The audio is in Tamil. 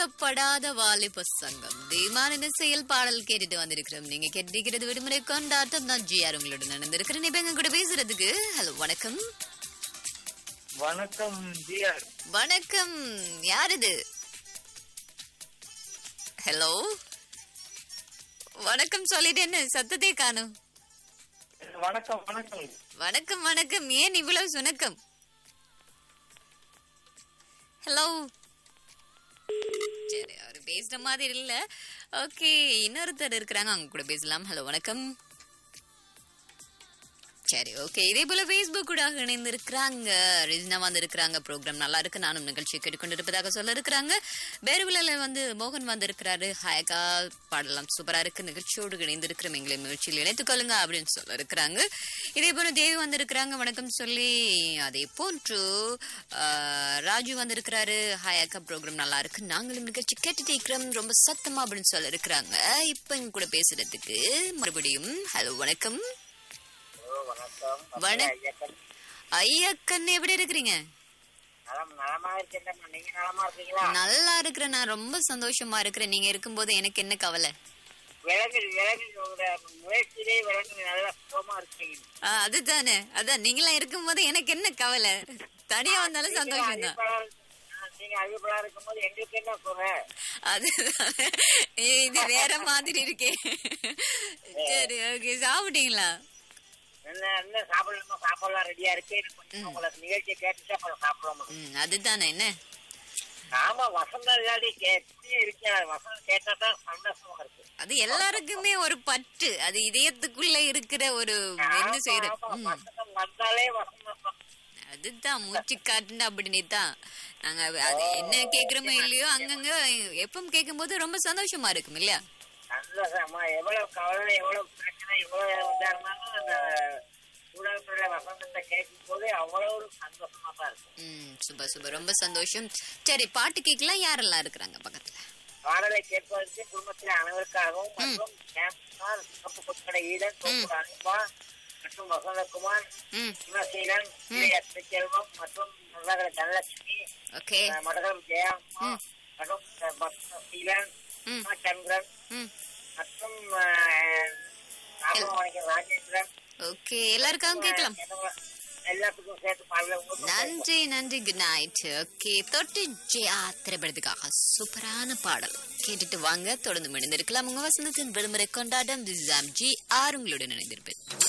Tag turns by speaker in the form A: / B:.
A: வருத்தப்படாத வாலிப சங்கம் தீமான செயல் பாடல் கேட்டுட்டு வந்திருக்கிறோம் நீங்க கேட்டிருக்கிறது விடுமுறை கொண்டாட்டம் நான் ஜிஆர் உங்களோட நடந்திருக்கிறேன் இப்ப எங்க கூட பேசுறதுக்கு ஹலோ வணக்கம்
B: வணக்கம் ஜிஆர்
A: வணக்கம் யார் இது ஹலோ வணக்கம் சொல்லிட்டேன்னு சத்தத்தை காணும்
B: வணக்கம் வணக்கம்
A: வணக்கம் வணக்கம் ஏன் இவ்வளவு சுணக்கம் ஹலோ சரி அவர் பேசுற மாதிரி இல்ல ஓகே இன்னொருத்தர் இருக்கிறாங்க அவங்க கூட பேசலாம் ஹலோ வணக்கம் சரி ஓகே இதே போல Facebook கூட இணைந்து இருக்கிறாங்க ரிஜினா வந்து இருக்கிறாங்க ப்ரோக்ராம் நல்லா இருக்கு நானும் நிகழ்ச்சியை கேட்டுக்கொண்டிருப்பதாக சொல்ல இருக்கிறாங்க பேருவில வந்து மோகன் வந்து இருக்கிறாரு ஹாயக்கா பாடலாம் சூப்பரா இருக்கு நிகழ்ச்சியோடு இணைந்து இருக்கிறோம் எங்களை நிகழ்ச்சியில் இணைத்துக் கொள்ளுங்க அப்படின்னு சொல்ல இருக்கிறாங்க இதே போல தேவி வந்து இருக்கிறாங்க வணக்கம் சொல்லி அதே போன்று ஆஹ், ராஜு வந்து இருக்கிறாரு ஹாயக்கா ப்ரோக்ராம் நல்லா இருக்கு நாங்களும் நிகழ்ச்சி கேட்டுட்டு இருக்கிறோம் ரொம்ப சத்தமா அப்படின்னு சொல்ல இருக்கிறாங்க இப்ப எங்க கூட பேசுறதுக்கு மறுபடியும் ஹலோ வணக்கம்
B: வணக்கம்
A: வணக்கம் ஐயக்கன் எப்படி இருக்கிறீங்க
B: நலம் நலமா இருக்கேன் நீங்க நலமா இருக்கீங்களா
A: நல்லா இருக்கிறேன் நான் ரொம்ப சந்தோஷமா இருக்கிறேன் நீங்க இருக்கும்போது எனக்கு என்ன கவலை
B: விலங்கு விலங்கு உங்க முயற்சியிலே விலங்கு நல்லா சுகமா இருக்கீங்க
A: ஆ, அதுதானே அதான் நீங்களாம் இருக்கும்போது எனக்கு என்ன கவலை தனியா வந்தாலும் சந்தோஷம் தான்
B: அறிவிப்பாளர் நீங்க அறிவிப்பாளர் இருக்கும்போது எங்களுக்கு என்ன குறை
A: அதுதான் இது வேற மாதிரி இருக்கே சரி ஓகே சாப்பிட்டீங்களா
B: என்ன என்ன சாப்பிடணுமோ சாப்பிடலாம் ரெடியா இருக்கு கொஞ்சம் உங்களுக்கு நிகழ்ச்சியை கேட்டுட்டு அப்புறம் சாப்பிட முடியும்
A: ம் அதுதானே என்ன
B: ஆமா வசந்தம் இல்லாட்டி எப்படி இருக்கேன் வசந்தம் கேட்டா தான் சந்தோஷமா இருக்கு
A: அது எல்லாருக்குமே ஒரு பற்று அது இதயத்துக்குள்ள இருக்கிற ஒரு என்ன செய்யற
B: ஆமா,
A: ம்
B: வசந்தம் வந்தாலே வசந்தம் தான்
A: அதுதான் மூச்சு காட்டுன்னு அப்படின்னு தான் நாங்க அது என்ன கேக்குறோமோ இல்லையோ அங்கங்க எப்பவும் கேட்கும்போது ரொம்ப சந்தோஷமா இருக்கும் இல்லையா
B: சந்தோஷமா எவ்வளவு கவலை எவ்வளவு பிரச்சனை எவ்வளவு இதா இருந்தாலும் அந்த ஊடகத்துல வசந்தத்தை கேட்கும் போது அவ்வளவு ஒரு சந்தோஷமா தான் இருக்கும்
A: ம் சூப்பர் சூப்பர் ரொம்ப சந்தோஷம் சரி பாட்டு கேட்கலாம் யாரெல்லாம் இருக்கிறாங்க பக்கத்துல
B: பாடலை கேட்பதற்கு குடும்பத்தில் அனைவருக்காகவும் மற்றும் கேம்பார் சிறப்பு கொத்தடை ஈடன் தோப்பூர் அனிபா மற்றும் வசந்தகுமார்
A: ம்
B: சிவசீலன் செல்வம் மற்றும் நல்லாகர தனலட்சுமி
A: ஓகே
B: அஹ், மடகரம் ஜெயம்மா மற்றும் அஹ், பத்மசீலன்
A: ம்
B: சந்திரன்
A: ம்
B: மற்றும் அஹ், ராமமாணிக்கம் ராஜேந்திரன்
A: ஓகே எல்லாருக்காகவும் கேட்கலாம்
B: எல்லாத்துக்கும் சேர்த்து பாடல உங்களுக்கு
A: நன்றி நன்றி குட் நைட் ஓகே தொட்டு ஜெயா திரைப்படத்துக்காக சூப்பரான பாடல் கேட்டுட்டு வாங்க தொடர்ந்து மணிந்திருக்கலாம் உங்க வசந்தத்தின் விடுமுறை கொண்டாட்டம் ஜி ஆறு உங்களுடன் இணைந்திருப்பேன்